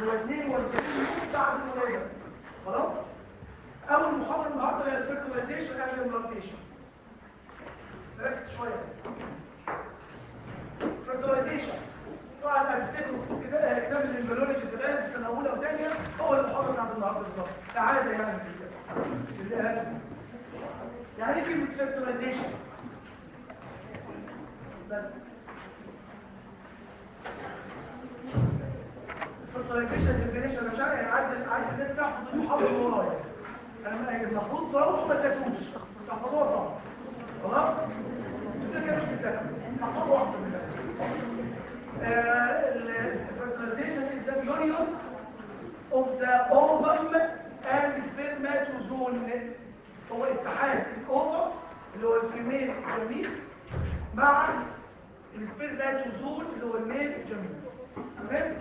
اللي هو 42 يوم بعد الولاده خلاص اول محاضره النهارده هي الفيرتلايزيشن اند الامبلانتيشن ركز شويه فيرتلايزيشن طبعا افتكروا كتاب الامبريولوجي زمان في سنه اولى وثانيه هو المحاضره بتاعت النهارده بالظبط كعاده يعني في الكتاب يعني ايه كلمه فيرتلايزيشن فيرتلايزيشن ديفينيشن مش عارف يعني عايز عايز الناس تحفظ المحاضره ورايا انا المفروض تروح ما تاكلوش تحفظوها طبعا خلاص ده كده مش بتاكل تحفظوا احسن من fertilization is the union of the ovum and spermatozoon هو اتحاد الاوفر اللي هو الفيميل الجميل مع السبرماتوزون اللي هو الميل الجميل تمام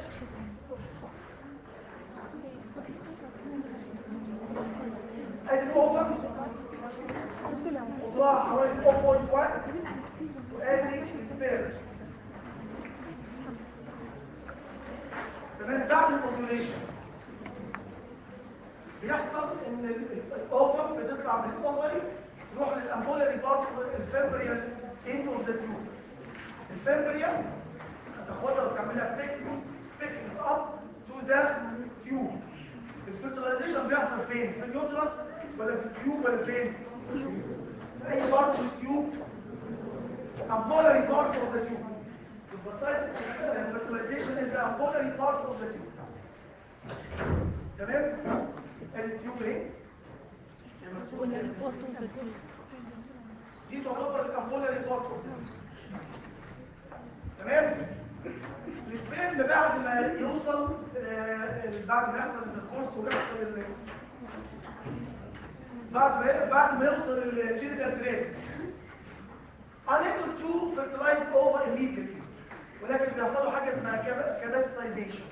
ادي الاوفر وضع حوالي 0.1 وادي السبرم تمام بعد الاوفيوليشن بيحصل ان الاوفر بتطلع من الاوفري تروح للامبولاري بارت الفيبريال اند اوف ذا تيوب الفيبريال هتاخدها وتعملها فيكس فيكس اب تو ذا تيوب الفيرتلايزيشن بيحصل فين في اليوترس ولا في التيوب ولا فين في اي بارت في التيوب امبولاري بارت اوف ذا تيوب fertilization is the ambulatory part of the tube تمام التيوب ايه دي تعتبر الامبولاري بارت تمام السبرم بعد ما يوصل آه، بعد ما يحصل الكورس ويحصل ال- بعد ما بعد ما يوصل الجينيتال تريس unable to fertilize over immediately ولكن بيحصلوا حاجه اسمها كاباسيتايزيشن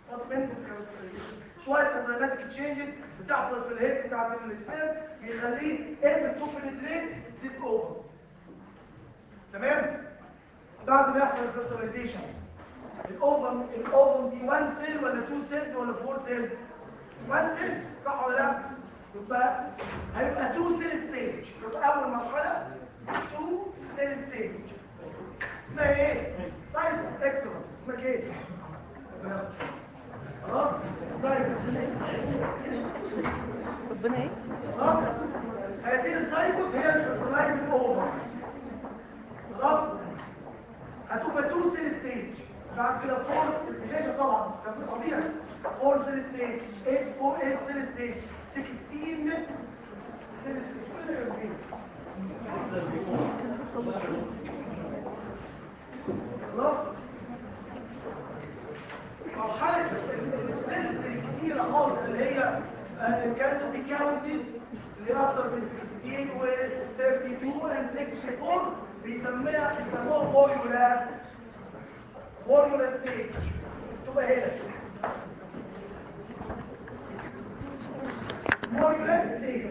شويه انزيماتيك تشينجز بتحصل في الهيد بتاعت السبيرم بيخليه able to penetrate this over تمام بعد ما يحصل الفيرتلايزيشن الاوفم الاوفم دي 1 سيل ولا 2 سيلز ولا 4 سيلز 1 سيل صح ولا لا يبقى هيبقى 2 سيل ستيج يبقى اول مرحله 2 سيل ستيج اسمها ايه طيب اكسلنت اسمك ايه خلاص طيب ربنا ايه خلاص هذه السايكوس هي الفيرتلايز اوفر خلاص هتبقى 2 سيل ستيج بعد كده 4 الفيشن طبعا كان في طبيعي 4 سيل ستيج 8 4 8 سيل ستيج 16 سيل ستيج خلاص مرحلة السيلز الكتيرة خالص اللي هي آه، كانت بكاونتد اللي أكثر من 16 و 32 و 64 بيسميها بيسموها فوريولا فوريولا ستيج تبقى هنا فوريولا ستيج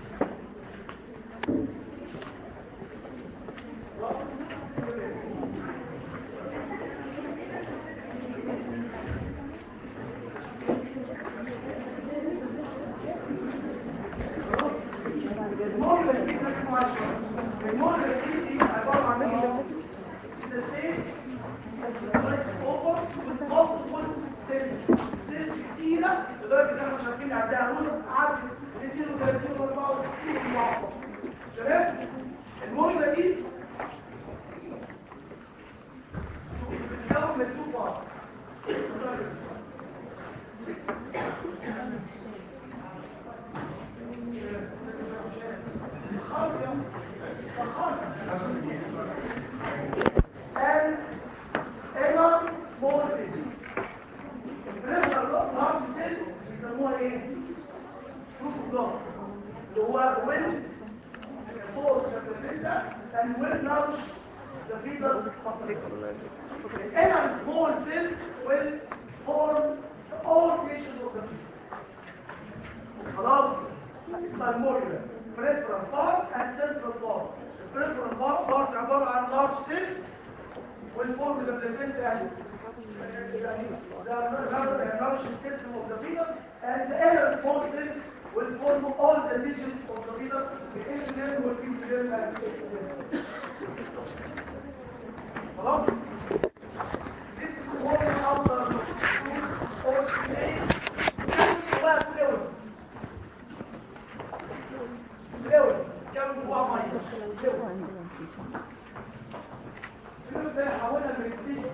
المرة اللي فيه نفس معاشرة المرة اللي فيه دي عبارة عن ايه؟ ستيج اوفر multiple cells cells كتيرة لدرجة ان احنا مش عارفين نعدها نقول عدد 32 و 64 معصب تمام؟ المرة دي بتتكون من تو بارت and inner small cell. البريفرال لارج سيل بيسموها ايه؟ بروتوبلاست اللي هو ويل فور ذا and will nourish the fetus The inner small cell will form all tissues of the fetus. خلاص يبقى الموريولا peripheral part and central part البريفرال part عبارة عن large cell والفورم ده البلاسنتا يعني يعني the nervous system of the fetus and the air responses will form all the tissues of the fetus the insulin will be together and خلاص this is one after or snake جواه فلويد فلويد كم جواه ميه فلويد الفلوس ده يحولها من الستيج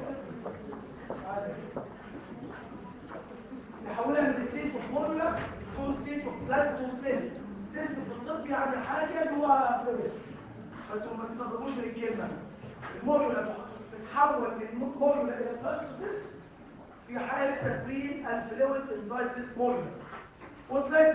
يحولها من الستيج اوف مورلا تو ستيج اوف بلاد تو سيل سيل في الطب يعني حاجه جوه فلوس فانتوا ما تستخدموش الكلمه المورلا بتتحول من مورلا الى بلاد تو سيل في حاله تكوين الفلويد انزايتس مورلا وصلت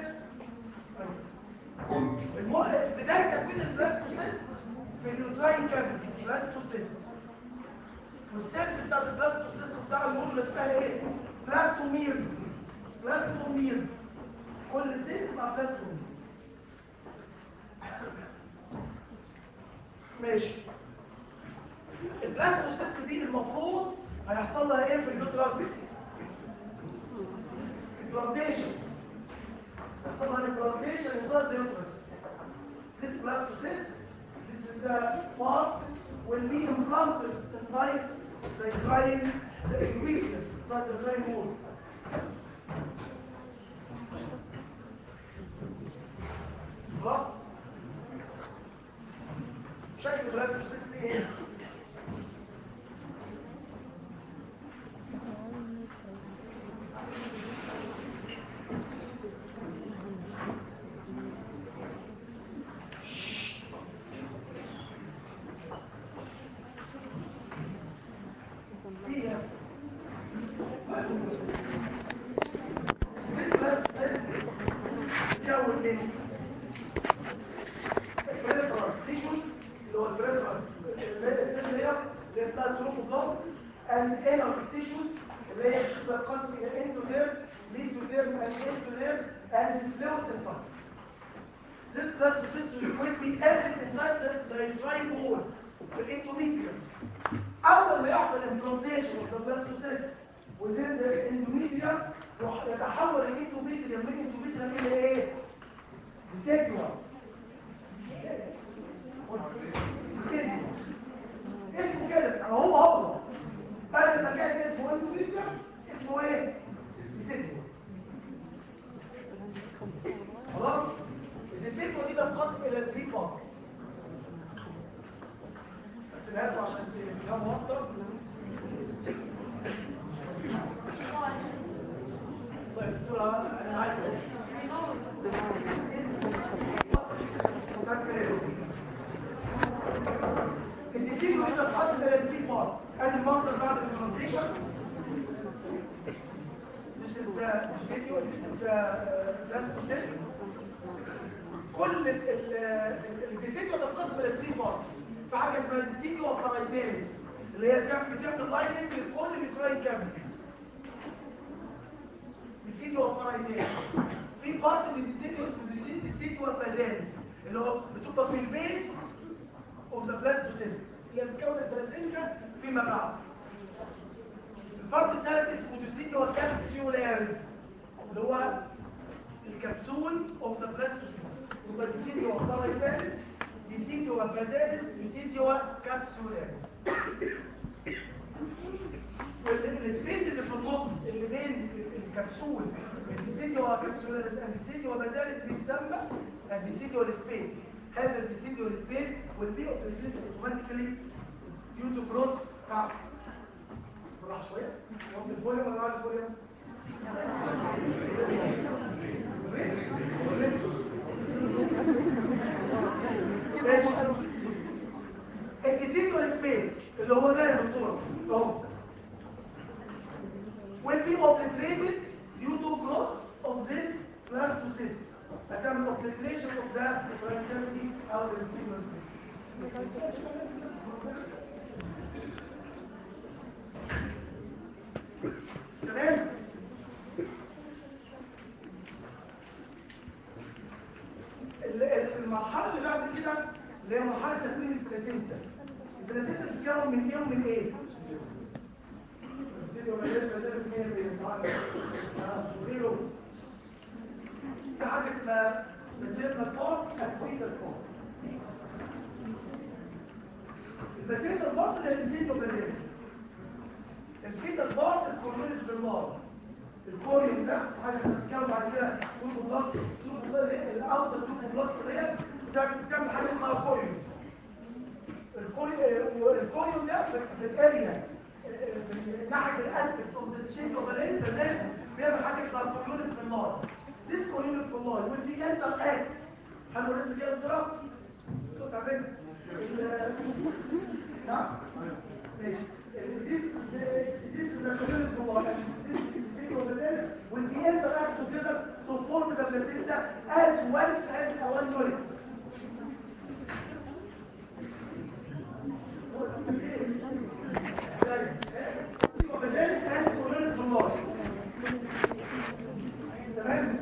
الم- بدايه تكوين البلاد تو سيل في اليوتراين كافيتي بلاستوسيست والسيلز بتاعت البلاستوسيست بتاع المول اسمها ايه؟ بلاستومير بلاستومير كل سيلز مع بلاستومير ماشي البلاستوسيست دي المفروض هيحصل لها ايه في اليوتراين؟ implantation يحصل لها implantation inside the uterus this blastocyst This is the part will be implanted inside the drying the ingredient, inside the drying wool. خلاص؟ شكل بلاستيك ست ايه؟ فيها جو ايه؟ البريفرال تيشوز اللي هو البريفرال اللي هي اسمها التروفوبلاست and inner tissues اللي هي تنقسم الى endoderm, mesoderm and endoderm and fluid inside. This plasticity will be added inside the diaphragm wall, the endometrium. أول ما يحصل implantation of the blastocyst within the endometrium يتحول الانتوميتريوم من endometrium إلى إيه؟ ريسيدوال اسمه كده يعني هو هو بعد ما كان اسمه endometrium اسمه إيه؟ ريسيدوال خلاص؟ الريسيدوال دي بتنقسم إلى 3 بارت هاتوا عشان تفهموا اكتر طيب دكتور انا عايز الديتيل مش هتحط زي الديتيل بار ادي المنظر بعد البرزنتيشن This is the video, this is the last process. كل الديتيل هتنقسم الى 3 بارت في حاجه اسمها الديتيل والفرايتين اللي هي بتعمل بتعمل لايننج لكل بيتراين كافيتي الديتيل والفرايتين في بارت من الديتيل اسمه الديتيل والبازال اللي هو بتبقى في البيت اوف ذا بلاستوسيست اللي هي بتكون البلاسينكا فيما بعد البارت الثالث اسمه الديتيل والكابسيولاريز اللي هو الكبسول اوف ذا بلاستوسيست يبقى الديتيل والفرايتين ديسيديو وبازالس ديسيديو كابسولاريس والسبيس اللي في النص اللي بين الكبسول الديسيديو وكابسولاريس الديسيديو وبازالس بيتسمى الديسيديو سبيس هذا الديسيديو سبيس will be obliterated automatically due to cross cut راح شويه وقت الفوليوم ولا بعد الفوليوم الكتير والسبيس اللي هو ده الدكتور اهو will be obliterated due to growth of this blastocyst هتعمل obliteration of the productivity او the تمام المرحله اللي بعد كده اللي هي مرحله تكوين البلاسينتا البلاسينتا بتتكون من ايه ومن ايه ده الفيتو بالليل الفيتا البارت الكورنيش بالنار الكوريوم ده حاجه بتتكون بعد كده توبو بلاس توبو بلاس الاوتر توبو بلاس ديت بتعمل حاجه اسمها كوريوم الكوريوم ده في الاريا ناحيه الاسبكت اوف ذا تشينج اوف ذا لينس بيعمل حاجه اسمها كوريوم في النار This كوريوم في النار والدي انتر اكت حلو لسه كده بسرعه صوت عمل نعم ماشي This this is the community of life. This is the thing when the interact together to form the placenta as well as one unit. وكذلك كانت كلنا الله تمام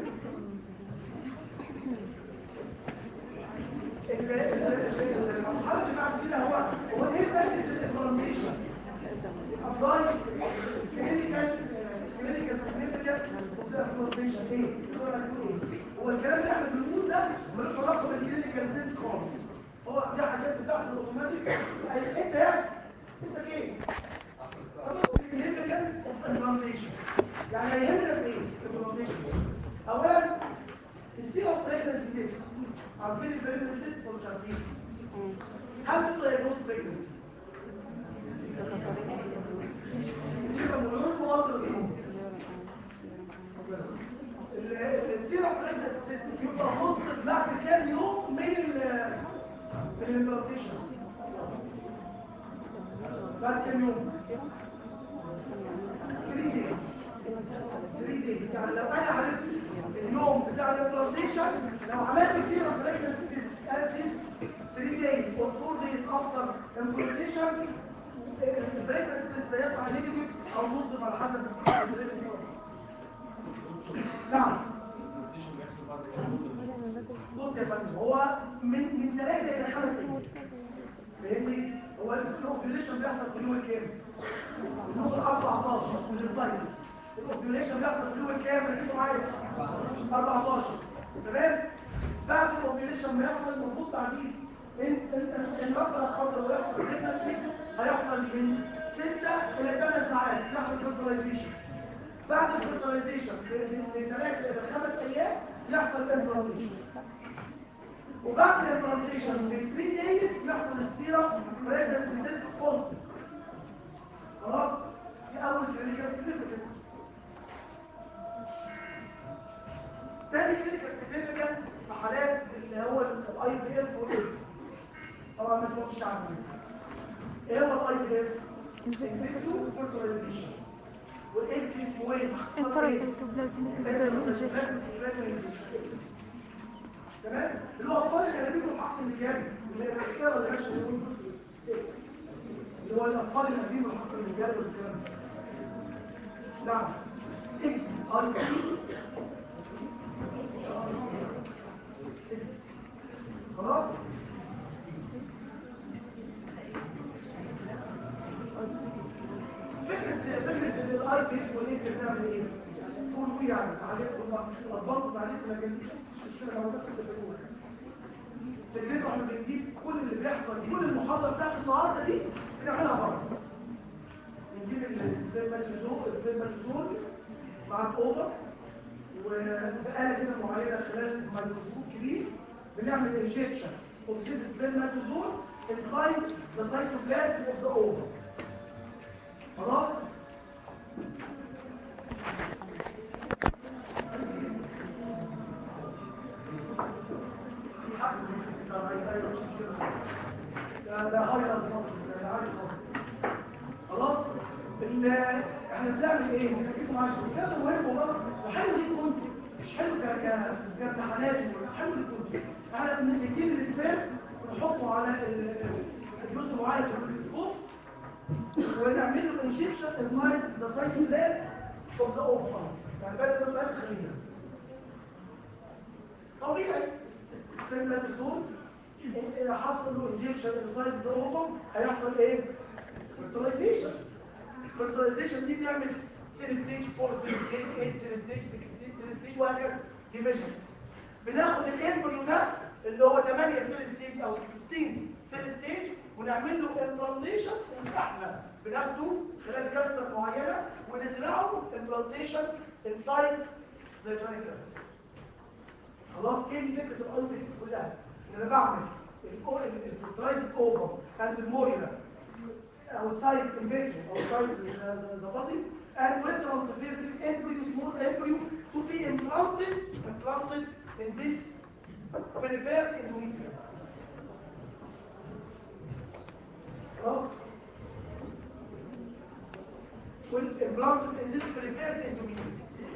المرحله اللي بعد كده هو هو ايه فكره الانفورميشن افضل كلينيكال كلينيكال سيجنيفيكانت انفورميشن ايه هو الكلام اللي احنا بنقوله ده ملوش علاقه بالكلينيكال سينس خالص هو دي حاجات بتاعت الاوتوماتيك انت يا انت ايه significance of implantation يعني هيهمنا في ايه implantation اولا السي اوف بريجنسي تيست عارفين البريجنسي تيست ولا مش عارفين هل تقدر يجوز بريجنسي يبقى مليون مواطن اليوم السي اوف بريجنسي تيست يبقى مصر بعد كام يوم من ال من الامبلانتيشن بعد كام يوم 3 days 3 days يعني لو انا عرفت اليوم بتاع الامبلانتيشن لو عملت كتير بريجنسي 3 days or 4 days after implantation البريجنسي سيطلع نيجاتيف او نصف على حسب نعم بص يا فندم هو من من ثلاثة إلى خمس أيام فاهمني؟ هو الأوبيوليشن بيحصل في اليوم الكام؟ اليوم 14 من الفاينل الأوبيوليشن بيحصل في اليوم الكام؟ ركزوا معايا 14 تمام؟ بعد الأوبيوليشن بيحصل المفروض بعدين ان الرقبة الخضراء ويحصل بريجنسي هيحصل من 6 إلى 8 ساعات يحصل فيرتلايزيشن بعد الفيرتلايزيشن من 3 إلى 5 أيام يحصل امبلانتيشن وبعد الامبلانتيشن من 3 دايز يحصل السيرة بريجنسي تيست بوزيتيف خلاص دي اول كلينيكال سيجنيفيكانس تاني كلينيكال سيجنيفيكانس في حالات اللي هو الاي بي اف والايدز طبعا ما تفوتش عنه ايه هو الاي بي اف؟ انفكتو فيرتلايزيشن والايدز اسمه ايه؟ تمام اللي هو اطفال الانابيب والحق المجاني اللي هي الحكايه اللي ماشيه اللي هو الاطفال الانابيب والحق المجاني والكلام ده نعم اكس اي خلاص فكره فكره الاي بي والايه بتعمل ايه؟ تقول يعني حاجات الضغط عليك ما جنبيش الشيء لو بس تقول فكرته احنا بنجيب كل اللي بيحصل كل المحاضره بتاعت النهارده دي بنعملها بره بنجيب الزيماتيزول الزيماتيزول مع الاوضه وبآلة كده معينه خلال ميكروسكوب كبير بنعمل انجكشن اوف ذيس الزيماتيزول inside the cytoplasm of the ovum خلاص خلاص احنا بنعمل ايه بنركزوا مع الشركات المهم والله وحلو دي كنت مش حلو كامتحانات حلو دي كنت احنا بنجيب الاسباب ونحطه على الجزء معين في الميكروسكوب ونعمل له انجكشن اسمها ذا سايكلات اوف ذا اوفر يعني بدل ما تبقى خلينا طبيعي السيماتوزول إذا حصل له انجكشن انسايد ذا اوفر هيحصل ايه؟ فيرتلايزيشن الفيرتلايزيشن دي بيعمل سيل ستيج 4 سيل ستيج 8 سيل ستيج 6 سيل ستيج وهكذا ديفيجن بناخد الامبريو ده اللي هو 8 سيل ستيج او 16 سيل ستيج ونعمل له امبلانتيشن احنا بناخده خلال جلسه معينه ونزرعه امبلانتيشن انسايد ذا ترايكل خلاص ايه دي فكره الاي بي كلها ان انا بعمل الفلترايز اوفر اند الموريلا outside the bedroom, outside the, the, the body, and when transferred this embryo, small embryo, to be implanted, implanted in this peripheral endometrium. خلاص؟ Will implanted in this peripheral endometrium.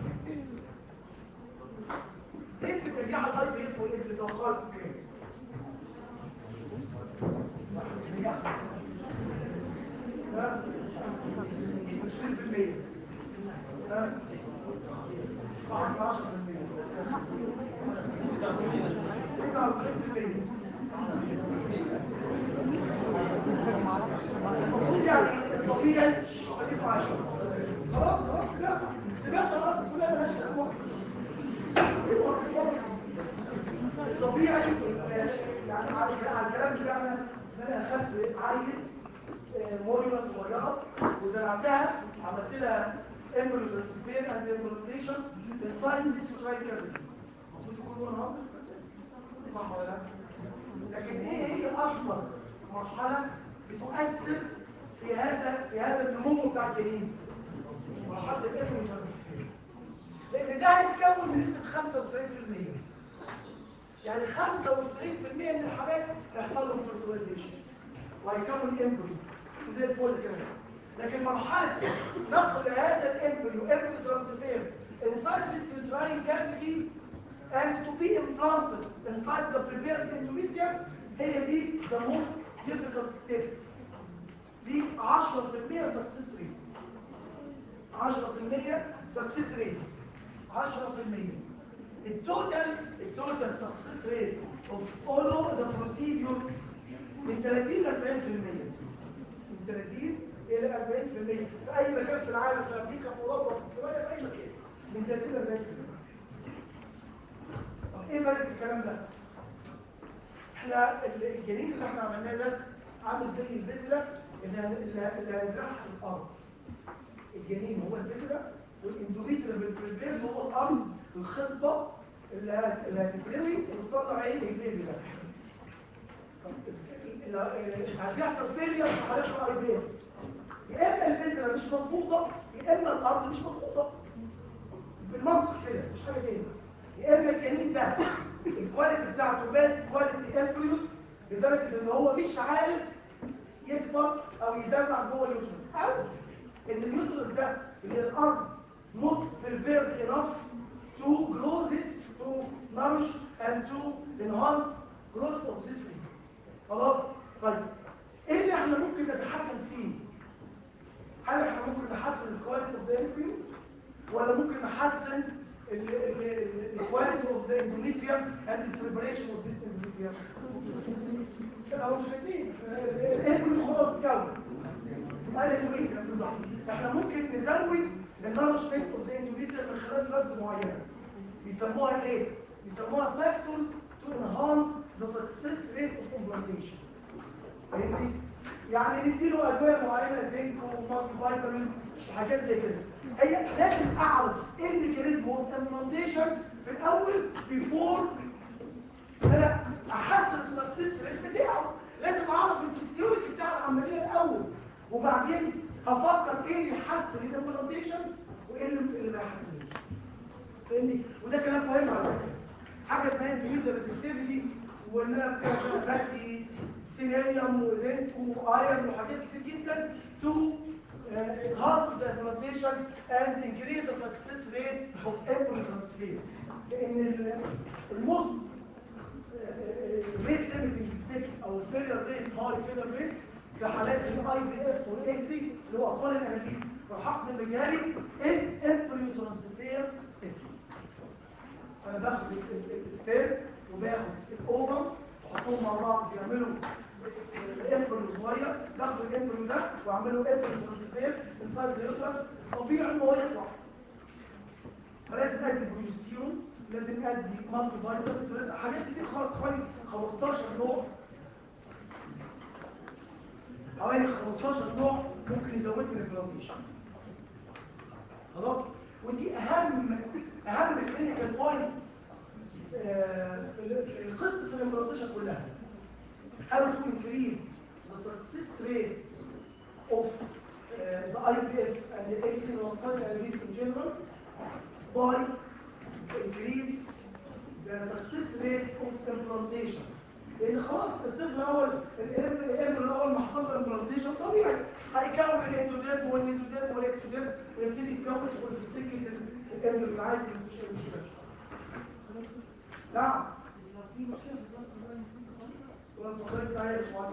ايه اللي بترجع الاي بي اس والايه اللي توقعت فيه؟ خلاص خلاص لا استباح خلاص كلها مالهاش الطبيعي يعني على الكلام بتاعنا ان انا اخدت عيل موريولا صغيره وزرعتها عملت لها امبريوز سبير اند امبريوزيشن الساين دي سوتراي كيرفي المفروض يكون لونها ابيض صح ولا لا؟ لكن ايه هي اكبر مرحله بتؤثر في هذا في هذا النمو بتاع الجنين مرحله الامبريوز لان ده هيتكون بنسبه 95% يعني 95% من الحالات هيحصل لهم فيرتلايزيشن وهيكون امبريو زي الفل كمان لكن مرحله نقل هذا الامبريو امبريو ترانسفير inside this uterine cavity and to be implanted inside the prepared endometrium هي دي the most difficult step دي 10% success rate 10% success rate 10% التوتال التوتال سكسس ريت اوف اول ذا بروسيدور من 30 ل 40% من 30 الى 40% في اي مكان في العالم في امريكا في اوروبا في استراليا في اي مكان من 30 ل 40% طب ايه فرق الكلام ده؟ احنا الجنين اللي احنا عملناه ده عامل زي البذره اللي اللي هنزرعها في الارض الجنين هو البذره والاندوميتريال بالبريبير هو الارض الخطبه اللي هتتروي وتطلع عين البيبي ده هتحصل فيلير في حالات الاي بي يا اما البذره مش مظبوطه يا اما الارض مش مظبوطه بالمنطق كده مش حاجه تاني يا اما الجنين ده الكواليتي بتاعته باد كواليتي امبريوس لدرجه ان هو مش عارف يكبر او يدمع جوه اليوترس او ان اليوترس ده اللي الارض not prepared enough to grow this to nourish and to enhance growth of this thing خلاص طيب ايه اللي احنا ممكن نتحكم فيه هل احنا ممكن نحسن الكواليتي اوف ذا انفيوم ولا ممكن نحسن الكواليتي اوف ذا اندوميتريوم اند البريبريشن اوف ذيس اندوميتريوم او مش فاهمين الانفيوم خلاص اتكون احنا ممكن نزود النارشمنت اوف ذا اندوميتريوم من خلال دراسه معينه بيسموها ايه بيسموها فاكتورز تو انهانس ذا سكسس ريت اوف امبلانتيشن فاهمني يعني نديله ادويه معينه زنك ومالتي فيتامين حاجات زي كده هي لازم اعرف ايه الميكانيزم اوف امبلانتيشن في الاول بيفور انا احسن السكسس ريت بتاعه لازم اعرف الفسيولوجي بتاع العمليه الاول وبعدين افكر ايه اللي يحسن الامبلانتيشن وايه اللي ما يحسنش فاهمني وده كلام مهم على فكره حاجه اسمها انفيوزر ريسبتيفيتي وان انا بدي سيليوم وزنك وايرون وحاجات كتير جدا تو enhance the implementation and increase the success rate of every transfer لان الموست ريت ليميتنج ستيك او الفيلر ريت هاي فيلر ريت في حالات الاي بي اس والاي سي اللي هو اطفال الانابيب والحقن المجاري از امبريو ترانسفير انا باخد الستير وباخد الاوفر واحطهم مع بعض بيعملوا الامبريو صغير باخد الامبريو ده واعمله امبريو ترانسفير انسايد اليوترس طبيعي ان هو يطلع فلازم ادي بروجستيرون لازم ادي مالتي فيتامين حاجات كتير خالص حوالي 15 نوع حوالي 15 نوع ممكن يزود من البلانتيشن خلاص ودي اهم اهم الكلينيكال بوينت في القصه في الامبراطوريه كلها how to increase the success rate of uh, the IVF and the external diabetes in general by increase the success rate of implantation لان خلاص الطفل الاول الام الام الاول ما حصل له امبلانتيشن طبيعي هيكون الاندوديرم والميزوديرم والاكسوديرم ويبتدي يتكون في سكه الام اللي عايز مش مشكله نعم في مشكله ولا المصاريف بتاعي يا اخوان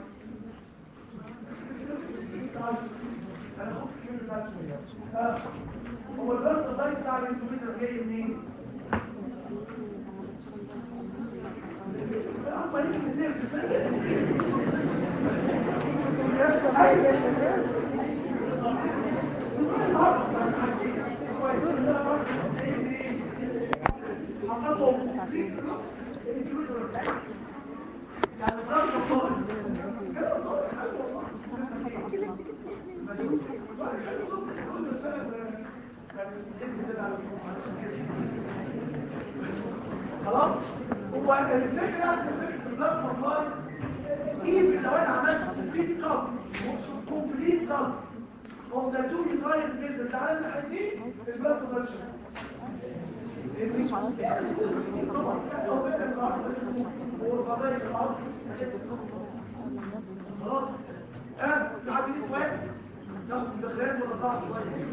انا خدت كيلو بتاع شويه هو البرد الضيق بتاع الاندوميتر جاي منين؟ خلاص هو الفكره فكره البلاد سبلاي ايه لو انا عملت كومبليت كاب كومبليت كاب اوف ذا تو يوترايل بيز تعالى نحدي البلاد سبلاي خلاص ها لحد دي سؤال ناخد مدخلات ولا صعب شويه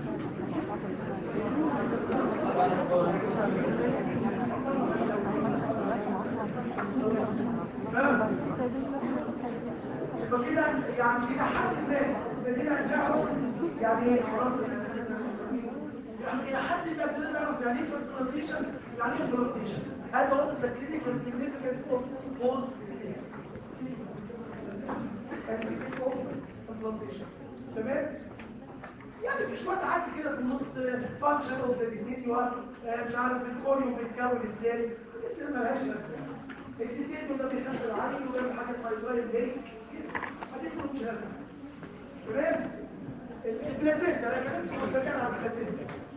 فكده يعني كده حد ما بدينا نعرف يعني خلاص يعني الى حد ما بدينا نعرف يعني ايه فرستيشن يعني ايه فرستيشن هذا هو الكلينيكال سيجنيفيكانس اوف بوز تمام يعني في شويه عادي كده في النص فانكشن اوف ذا ديزيديوال مش عارف الكوريو بيتكون ازاي بس مالهاش لازمه الديزيديو ده بيخش العين وده حاجه فايبر جاي حديث مش لازمه تمام البلاتين ده انا كنت بتكلم عن البلاتين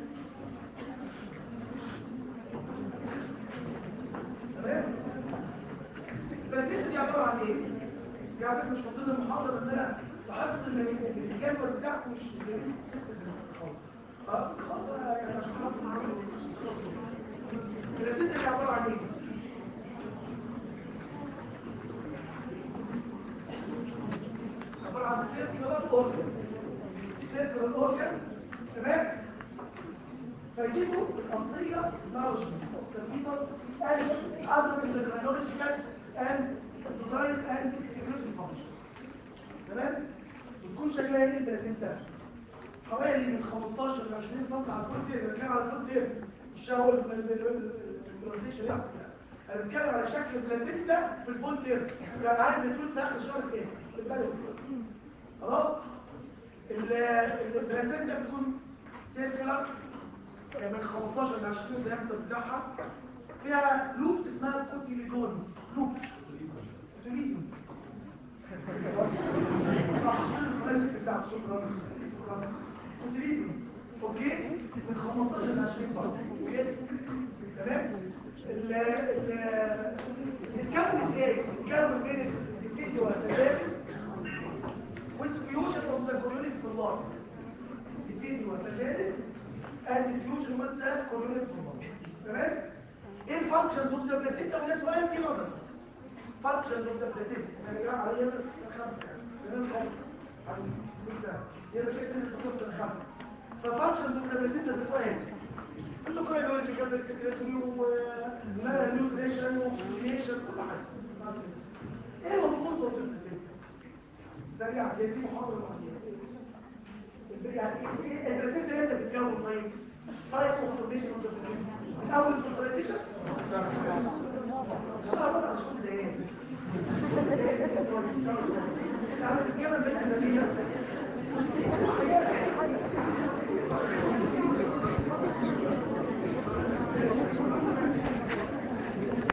تمام البلاتين دي عباره عن ايه؟ دي عباره مش من ضمن المحاضره بس انا لاحظت ان الجدول بتاعكم مش خلاص خلاص يعني عشان خاطر البلاتين دي عباره عن ايه؟ عباره عن سيركلر اورجن سيركلر اورجن تمام فيجيبوا الأمضية نارشمنت تربيطة and other endocrinological and design and security function تمام؟ بتكون شكلها ايه البلاتين ده؟ حوالي من 15 ل 20 سم على كل تير بتكلم على كل تير مش هو البلاتيشن لا انا بتكلم على شكل البلاتين ده في البول تير يعني عارف الفلوس ده اخر الشهر ايه؟ البلد خلاص؟ البلاتين ده بتكون سيركلر من 15 ل 20 دايمتر بتاعها فيها لوبس اسمها كوتيليجون لوبس كوتيليجون كوتيليجون اوكي من 15 ل 20 برضه اوكي تمام ال ال الكون ايه الكون بين الفيديو والسلام والفيوجن اوف ذا كورونيك في الله الفيديو والسلام and diffusion with the colonic hormone تمام ايه الفانكشنز اوف ذا بلاتيتا وده سؤال في نظر فانكشنز اوف ذا بلاتيتا انا جاي على يمين خمسه تمام خمسه يبقى كده الخطوط الخمسه ففانكشنز اوف ذا بلاتيتا ده سؤال كله كاينولوجيكال سكريتوري ومالنيوتريشن وكليشن كل حاجه ايه هو الخطوط في البلاتيتا سريع دي محاضره لوحديها يعني البريزنت اللي انت بتتكون طيب طيب اوبزرفيشن من اول اوبزرفيشن صعب اشوف ده ايه انا بتكلم بالادبيه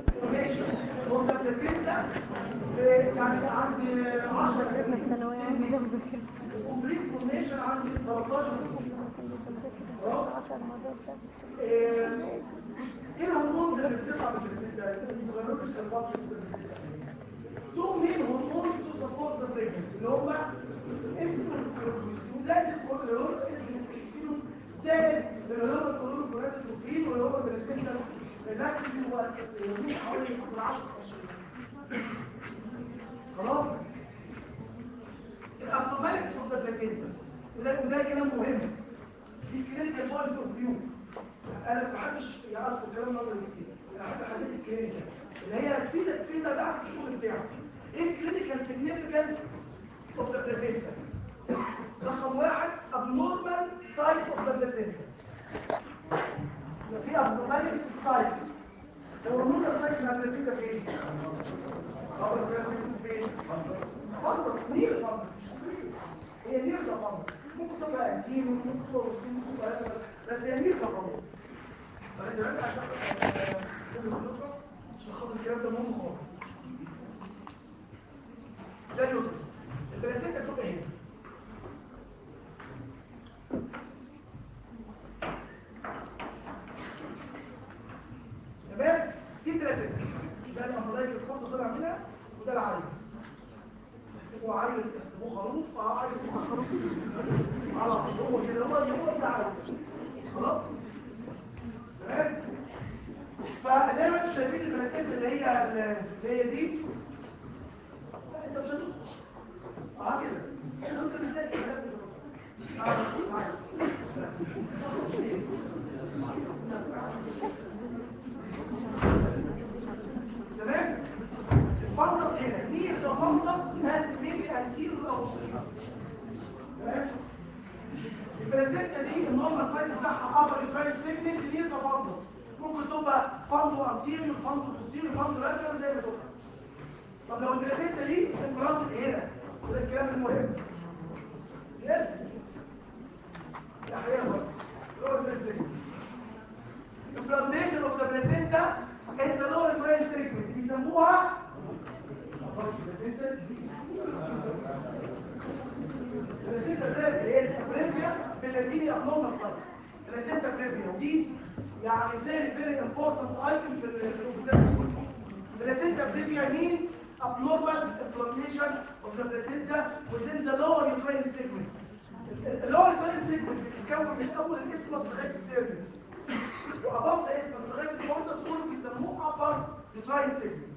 يعني عندي 10 الثانوية الكومبليت فورميشن عندي 13 خلاص ايه الهرمون ده اللي بتطلع من البلاسينتا تو مين هرمون تو سبورت ذا بريجنسي اللي هم زائد الكورتيزول زائد الهرمون الكورتيزول واللي هو البلاسينتا الركز هو يومين حوالي 10 خلاص الابنورماليتي اوف ذا بلاسينتا وده وده كلام مهم دي كلينيكال بوينت اوف فيو انا ما حدش يعرف الكلام نظري كتير انا حاجه حاجات الكلينيكال اللي هي تفيدك تفيدك بقى في الشغل بتاعك ايه الكلينيكال سيجنيفيكانس اوف ذا بلاسينتا رقم واحد abnormal size of the placenta في abnormality size لو النور سايز من البلاسينتا فين؟ خبر البلاسينتا فين؟ فضل نير فضل هي نير فضل ممكن تبقى انتيم ممكن تبقى وسيم ممكن تبقى بس هي نير فضل فانت دلوقتي عشان عشان خاطر الكلام ده مهم خالص ده يوسف البلاسينتا تبقى هنا تمام دي ثلاثه ده المفروض الكورس طلع منها وده العريض هو عريض اسمه خروف فعريض خروف على هو كده هو هو ده عريض خلاص تمام فدايما انتوا شايفين الملكات اللي هي اللي هي دي لا انت مش هتدخل اه كده احنا ممكن نلاقي كلام تمام الفندق هنا مين ده فندق ناس بيبي انتير او تمام البلاسيتا دي النورمال سايز بتاعها ابر الفايل سيجمنت دي ده فندق ممكن تبقى فندق انتير فندق بوستير فندق لاترال زي ما تبقى طب لو البلاسيتا دي المناطق هنا وده الكلام المهم يس يا حيوان implantation of the placenta is the lower brain segment بيسموها placenta brevia هي البريفيا باللاتيني abnormal size placenta brevia ودي يعني very very important item في البلاسينتا placenta brevia means abnormal inflammation of the placenta within the lower uterine segment اللور uterine segment بتتكون من اول الاسمس لغايه السيرفس وأبص اسم لغاية الكورتس كله بيسموه upper uterine segment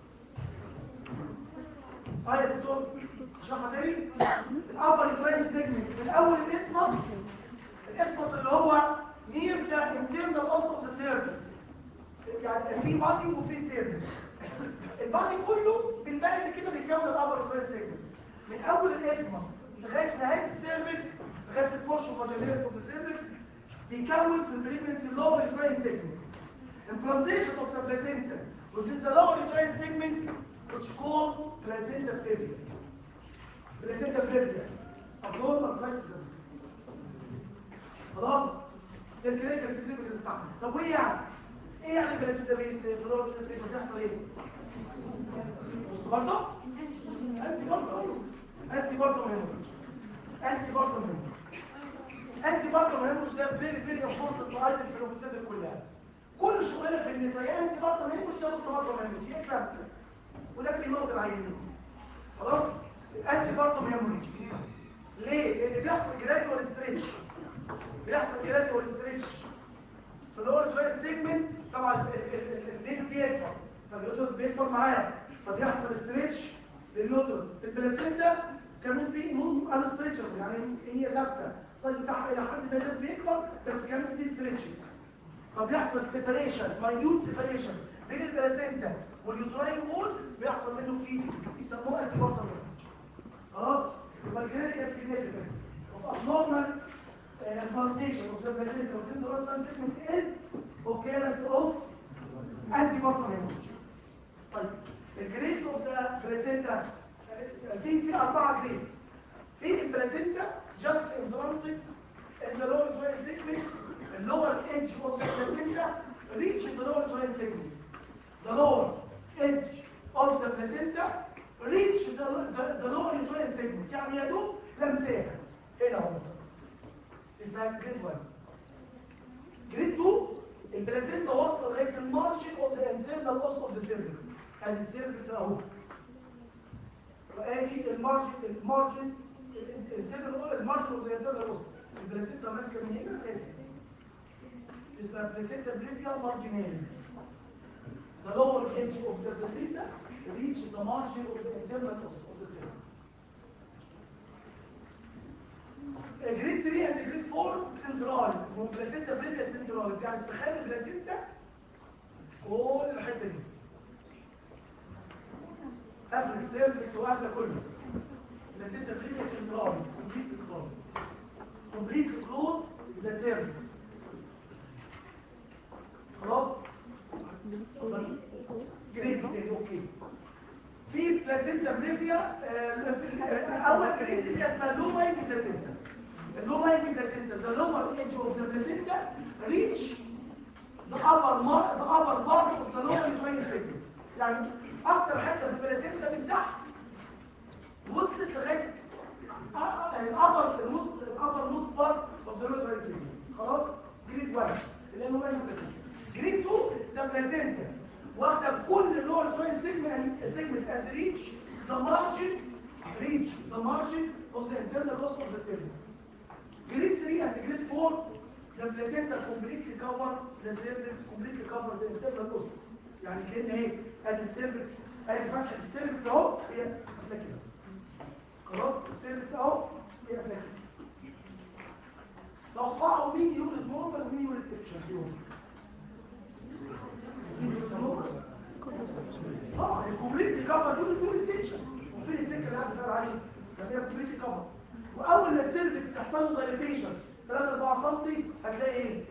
اه يا دكتور شرحها تاني الأبر uterine segment من أول الاسمس الاسمس اللي هو near the internal os of the cervix يعني في بادي وفي سيرفس البادي كله بالبلد كده بيتكون الأبر uterine segment من أول الاسمس لغاية نهاية السيرفس لغاية البورشن فاجينيرس اوف السيرفس بيكون في البريجنسي lower uterine segment. Implantation of the placenta, which is the lower uterine segment, which is called placenta previa. Placenta previa. Abnormal size خلاص؟ ده الكلينيكال سيجنيفيكانس بتاعها. طب وايه يعني؟ ايه يعني placenta previa في lower uterine segment بتحصل ايه؟ برضه؟ انت برضه انت برضه مهم انت برضه مهم انت برضه مهمش ده فيري فيري امبورتنت ايتم في الروبوتات كلها كل شغلنا في النساء انت برضه مهمش ده برضه مهمش هي كلام وده في نقطه العينين خلاص انت برضه مهمش ليه لان بيحصل جراديوال ستريتش بيحصل جراديوال ستريتش في الاول شويه سيجمنت طبعا البيت بيكبر فاليوترس بيكبر معايا فبيحصل ستريتش لليوترس البلاسينتا كانوا في نون انستريتشر يعني هي ثابته السايز بتاعها الى حد ما بيكبر بس كانت دي ستريتشنج فبيحصل سيبريشن ماينيوت سيبريشن بين البلاسينتا واليوتراين وول بيحصل منه فيدنج يسموه انتي بورتال خلاص يبقى الجينيتيك سيجنيفيكانس اوف abnormal implantation of the placenta within the oral segment is occurrence of anti-mortal hemorrhage. طيب الجريد اوف ذا بلاسينتا في في اربعه جريد في البلاسينتا just implanted in the lower joint segment the lower edge of the placenta reaches the lower joint segment the lower edge of the placenta reach the, the, the lower uterine segment يعني يا دوب لمساها هنا اهو اسمها جريد 1 جريد 2 البلاسينتا وصل لغايه المارجن اوف ذا انترنال اوس اوف ذا سيرفكس ادي السيرفكس اهو وادي المارجن المارجن الانترنال المارجن اوف ذا انترنال اوس البلاسينتا ماسكه من هنا لهنا اسمها بلاسينتا بريفيا مارجينالي The lower edge of the placenta reaches the margin of the internal os of the cell. جريد 3 and جريد 4 سنترال وبلاسينتا بريفيا سنترال يعني تخيل البلاسينتا كل الحته دي قبل السيرفكس وقبل كله بلاسينتا بريفيا سنترال كومبليت كلوز كومبليت كلوز ذا سيرفكس خلاص جريد تاني اوكي في بلاسينتا بريفيا اول جريد اللي اسمها لوماي بلاسينتا اللوماي بلاسينتا the lower edge of the placenta reach the upper mark the upper part of the lower uterine segment يعني اكتر حته في البلاسينتا من تحت وصلت لغايه الابر النص الابر نص بارت اوف ذا لوتر خلاص جريد 1 اللي هو جريد 2 ده بلاسينتا واخده كل اللور سوين سيجمنت سيجمنت از ريتش ذا مارجن ريتش ذا مارجن اوف ذا انترنال اوس اوف ذا سيرفيس جريد 3 اند جريد 4 the placenta completely cover the cervix completely cover the internal os يعني كأن ايه ادي السيرفكس ادي فتحه السيرفكس اهو هي قافله كده خلاص السيرفكس اهو هي قافله كده توقعوا مين يولد نورمال ومين يولد اكشن اه الكومبليت كفر دول دول السكشن وفي السكه اللي قاعد عليه ده هي كومبليت كفر واول ما السيرفكس تحصل له دايليتيشن 3 4 سم هتلاقي ايه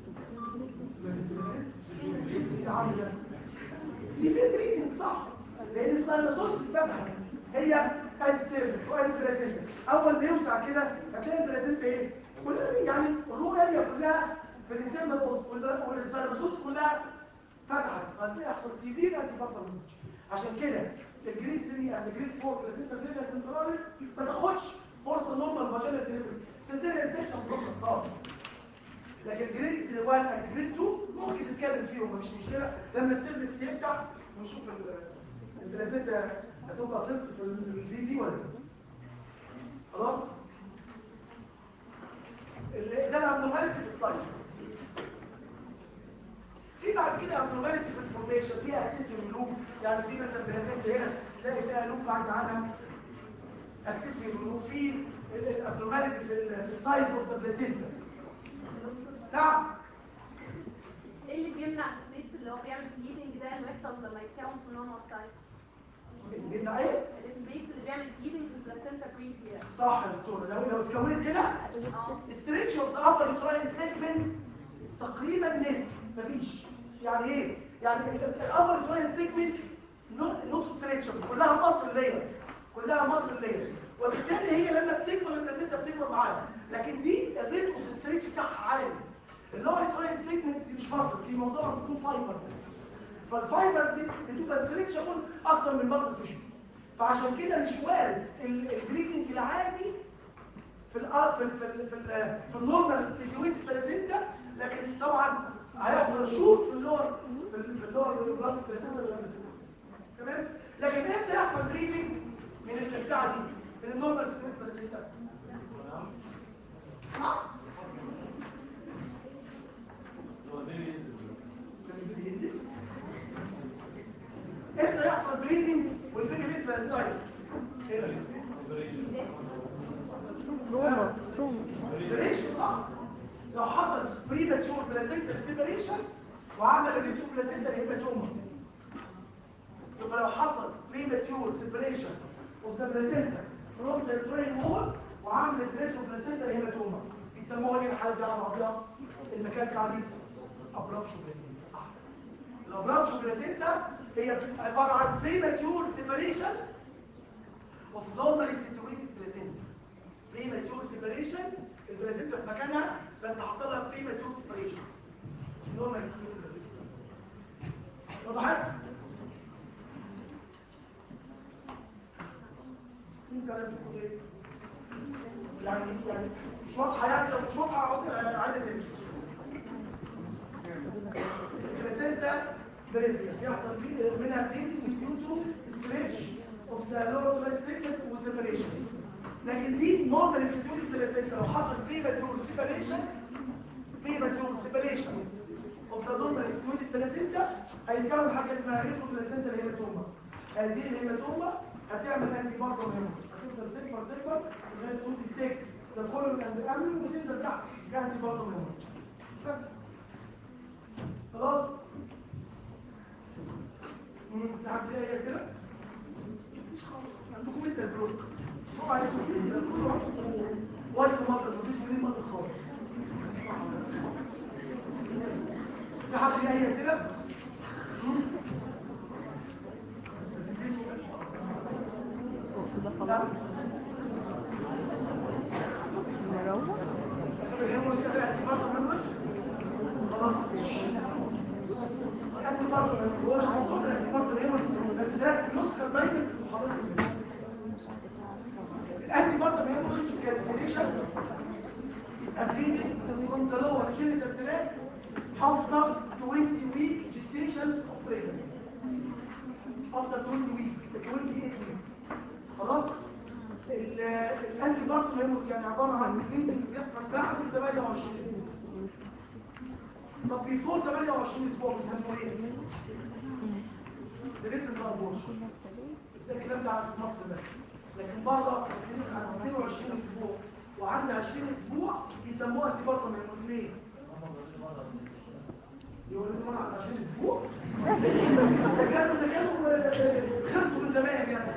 دي فكرة صح لان الساينوسوس اتفتحت هي ادي السيرفكس وادي البلاسينتا اول ما يوسع كده هتلاقي البلاسينتا ايه كلها يعني الرو اريا كلها في الانترنال اوس والساينوسوس كلها فتحت هتلاقي يحصل سيفير انتي فاكتور عشان كده الجريد 3 اند جريد 4 بلاسينتا فيلا سنترالي ما تاخدش فرصه نورمال فاجينال ديليفري سنتين انتشن فرصه خالص لكن جريد 1 اند جريد 2 ممكن تتكلم فيهم مفيش مشكله لما السيرفكس يفتح ونشوف البلاسينتا هتبقى صفر في البي دي ولا لا خلاص ده الابنورماليتي في السلايد في بعد كده ابنورماليتي في الفورميشن فيها اسيسي لوب يعني في مثلا بلاسينتا هنا تلاقي فيها لوب بعد عنها اسيسي لوب في الابنورماليتي في السايز اوف ذا بلاسينتا نعم ايه اللي بيمنع السبيس اللي هو بيعمل فيدنج ده انه يحصل لما يتكون في نورمال سايز بيمنع ايه؟ السبيس اللي بيعمل فيدنج في البلاسينتا بريفيا صح يا دكتور لو لو اتكونت كده اه ستريتش اوف ذا ابر يوتراين سيجمنت تقريبا نت مفيش يعني ايه يعني الابر يوتراين سيجمنت نص ستريتش كلها مصر لير كلها مصر لير وبالتالي هي لما بتكبر البلاسينتا بتكبر معاها لكن دي الريت اوف ستريتش بتاعها عالي اللور يوتراين سيجمنت دي مش مصر في موضوع بتكون فايبر فالفايبر دي بتبقى ستريتش اكون اكتر من مصر تشبه فعشان كده مش وارد البليدنج العادي في ال في ال في ال في, ال في النورمال سيتويت بلاسينتا لكن طبعا هيحصل شوط في اللور في, ال في اللور بلاد بلاسينتا تمام لكن امتى يحصل بليدنج من البتاع دي من النورمال سيتويت بلاسينتا امتى يحصل بليدنج والبيبي لسه انسايد روما روما سيبريشن صح لو حصل بريماتشور بلاسينتا سيبريشن وعمل الريتو بلاسينتا هيباتوما يبقى لو حصل بريماتشور سيبريشن اوف ذا بلاسينتا فروم ذا ترين وول وعمل الريتو بلاسينتا هيباتوما بيسموها ايه الحاله دي على بعضها المكان بتاع دي ابرابشو بلاسينتا الابرابشو بلاسينتا هي عباره عن بريماتشور سيبريشن اوف نورمالي سيتويتد بلاسينتا premature separation البلازنتا في مكانها بس حصل لها premature separation normal وضحت يعني مش واضحه يعني لو مش واضحه اقعد عايزه تاني البلاسنتا بريفيا يحصل فيه منها بليدنج ديو تو ستريتش اوف ذا لور سيجمنت وسيبريشن لكن دي نورمال انستيتيوت البلاسنتا لو حصل فيه ماتيور سيبريشن فيه ماتيور سيبريشن اوف ذا نورمال انستيتيوت البلاسنتا هيتكون حاجه اسمها ريتو بلاسنتا الهيماتوما هذه الهيماتوما هتعمل انتي بارتم هيماتوما هتفضل تكبر تكبر لغايه توت ستيك ده كله من عند امن وتنزل تحت كانتي بارتم هيماتوما بس خلاص تعرف ايه هي كده مش خالص عندكم انت البروت هو عليكم كده كله وايت مطر مفيش منين مطر خالص في حد ايه هي كده ده خلاص نروح خلاص الأكل برضه ما هوش موضوع الأكل برضه هي بس ده نسخة باينة في المحاضرات الأكل برضه ما هي مش كالكوليشن أبليد كنت لو هشيل التبديلات after 20 week gestation of pregnancy after 20 week 28 week خلاص الأكل برضه ما هي كان عبارة عن اللي بيحصل بعد 28 طب بيفور 28 اسبوع بيسموه ايه؟ ده لسه ما قبوش ده الكلام ده عن مصر بس لكن بره عن 22 اسبوع وعند 20 اسبوع بيسموها ارتباطا من المدنين يقولوا لهم عن 20 اسبوع ده كانوا ده كانوا خلصوا من زمان يعني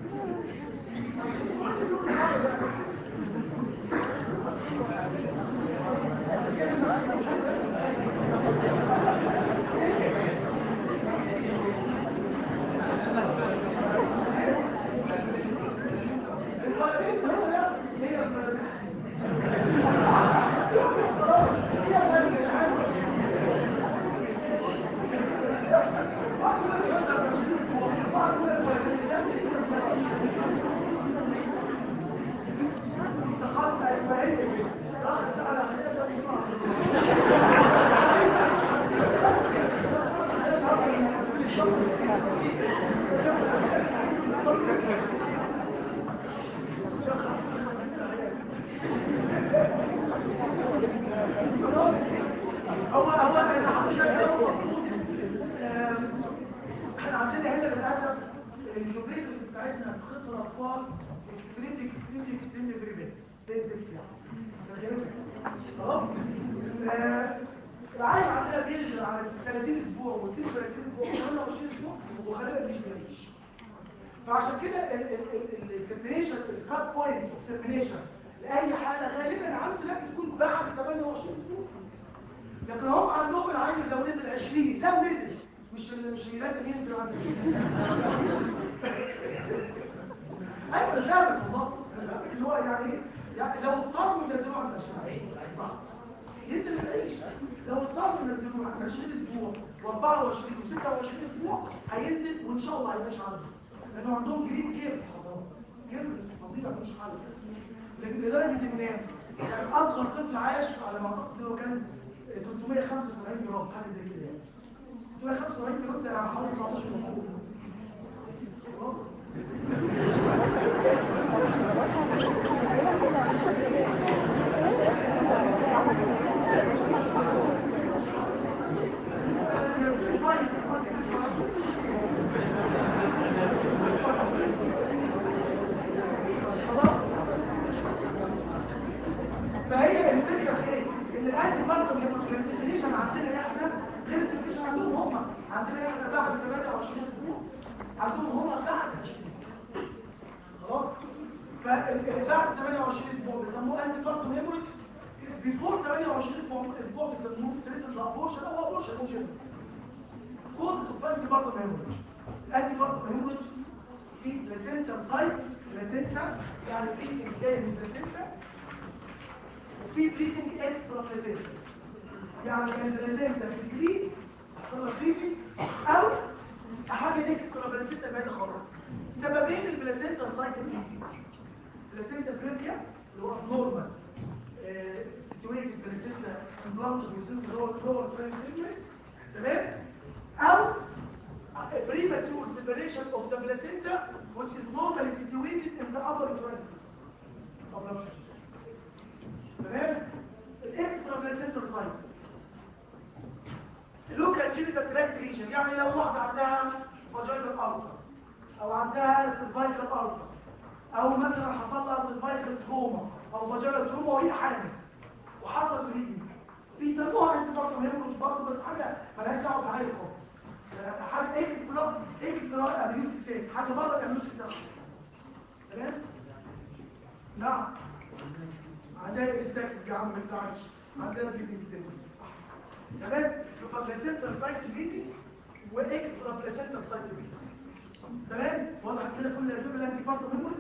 هو هو احنا عندنا هنا للاسف الجوبريتوس بتاعتنا في خطر الاطفال كريتيك كريتيك سن بريفيت خلاص العالم عندنا بيجري على 30 اسبوع و 30 اسبوع و 28 اسبوع وغالبا مش بيعيش فعشان كده الترمينيشن الكات بوينت اوف ترمينيشن لاي حاله غالبا عنده لازم تكون بعد 28 اسبوع لكن هم عندهم العين لو نزل 20 لو نزل مش مش لازم ينزل عند ايوه الغابة بالظبط اللي هو يعني ايه يعني لو اضطروا ينزلوا عند 20 ينزل العيش لو اضطروا ينزلوا عند 20 اسبوع و24 و26 اسبوع هينزل وان شاء الله هيبقاش عنده لانه عندهم جرين كير كير نظيفه مش حل لكن لدرجه ان يعني اصغر طفل عاش على ما اعتقد هو كان 375 جرام حاجه زي كده يعني 375 جرام ده حوالي 19 اسبوع فهي الفكره في ايه؟ ان الانتي برضه اللي ما بتنتشرش عندنا احنا غير التنتشر عندهم هم عندنا احنا بعد 28 اسبوع عندهم هم بعد 20 خلاص فبعد 28 اسبوع بيسموه انتي برضه ميموري بيفور 28 اسبوع اسبوع بيسموه ستريت الابورشن او ابورشن ممكن كوز اوف انتي برضه ميموري انتي برضه ميموري في بلاسنتا سايت بلاسنتا يعني في انتاج من بلاسنتا وفي بريدنج اكسترا بلاسنتا يعني كان بلاسنتا في الجريد حصل لها بريدنج او حاجه اكسترا بلاسنتا بعد خالص سببين البلاسنتا سايت بلاسنتا بريميا اللي هو نورمال بريماتور تمام او premature separation of the placenta which is normally situated in the upper uterus تمام الاكسترا بلاسنتال سايت اللوكال جينيتال تراكت ليجن يعني لو واحده عندها فاجينال ألسر او عندها سيرفايكال ألسر او مثلا حصل لها سيرفايكال تروما او فاجينال تروما وهي حامل وحصل بريدنج بيسموها انت برضه هيمروس برضه بس حاجه مالهاش دعوه بحاجه خالص حاجه ايه اكسترا اكسترا ابيوس سيت حاجه بره الابيوس سيت تمام نعم عندها استاك يا عم ما تزعلش عندنا في الاستاك تمام يبقى بلاسنتال سايت ميتنج واكسترا بلاسنتال سايت ميتنج تمام واضح كده كل الاسباب اللي انت فرض منه